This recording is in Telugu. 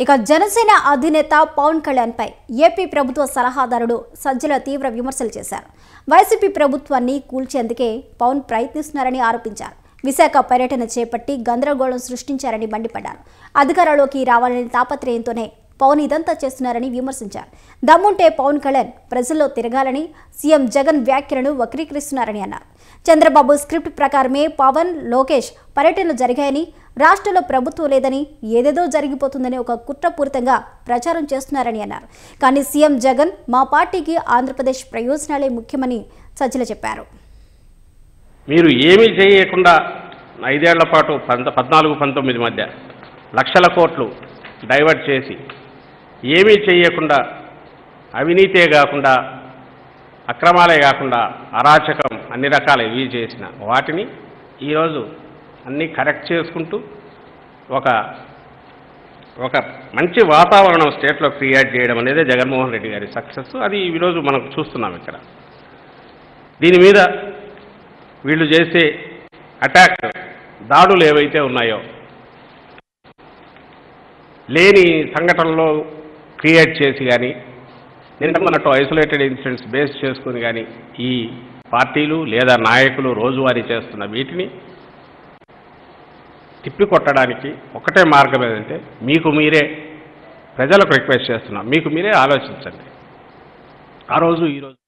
ఇక జనసేన అధినేత పవన్ కళ్యాణ్ పై ఏపీ ప్రభుత్వ సలహాదారుడు సజ్జల తీవ్ర విమర్శలు చేశారు వైసీపీ ప్రభుత్వాన్ని కూల్చేందుకే పవన్ ప్రయత్నిస్తున్నారని ఆరోపించారు విశాఖ పర్యటన చేపట్టి గందరగోళం సృష్టించారని మండిపడ్డారు అధికారంలోకి రావాలనే తాపత్రయంతోనే పవన్ ఇదంతా చేస్తున్నారని విమర్శించారు దమ్ముంటే పవన్ కళ్యాణ్ ప్రజల్లో తిరగాలని సీఎం జగన్ వ్యాఖ్యలను వక్రీకరిస్తున్నారని అన్నారు చంద్రబాబు స్క్రిప్ట్ ప్రకారమే పవన్ లోకేష్ పర్యటనలు జరిగాయని రాష్ట్రంలో ప్రభుత్వం లేదని ఏదేదో జరిగిపోతుందని ఒక కుట్రపూరితంగా ప్రచారం చేస్తున్నారని అన్నారు కానీ సీఎం జగన్ మా పార్టీకి ఆంధ్రప్రదేశ్ ప్రయోజనాలే ముఖ్యమని సజ్జల చెప్పారు మీరు ఏమీ చేయకుండా ఐదేళ్ల పాటు పంత పద్నాలుగు పంతొమ్మిది మధ్య లక్షల కోట్లు డైవర్ట్ చేసి ఏమీ చేయకుండా అవినీతే కాకుండా అక్రమాలే కాకుండా అరాచకం అన్ని రకాల ఇవి చేసిన వాటిని ఈరోజు అన్నీ కరెక్ట్ చేసుకుంటూ ఒక ఒక మంచి వాతావరణం స్టేట్లో క్రియేట్ చేయడం అనేది జగన్మోహన్ రెడ్డి గారి సక్సెస్ అది ఈరోజు మనం చూస్తున్నాం ఇక్కడ దీని మీద వీళ్ళు చేసే అటాక్ దాడులు ఏవైతే ఉన్నాయో లేని సంఘటనలో క్రియేట్ చేసి కానీ నేను అన్నట్టు ఐసోలేటెడ్ ఇన్సిడెంట్స్ బేస్ చేసుకుని కానీ ఈ పార్టీలు లేదా నాయకులు రోజువారీ చేస్తున్న వీటిని తిప్పికొట్టడానికి ఒకటే మార్గం ఏదంటే మీకు మీరే ప్రజలకు రిక్వెస్ట్ చేస్తున్నాం మీకు మీరే ఆలోచించండి ఆ రోజు ఈరోజు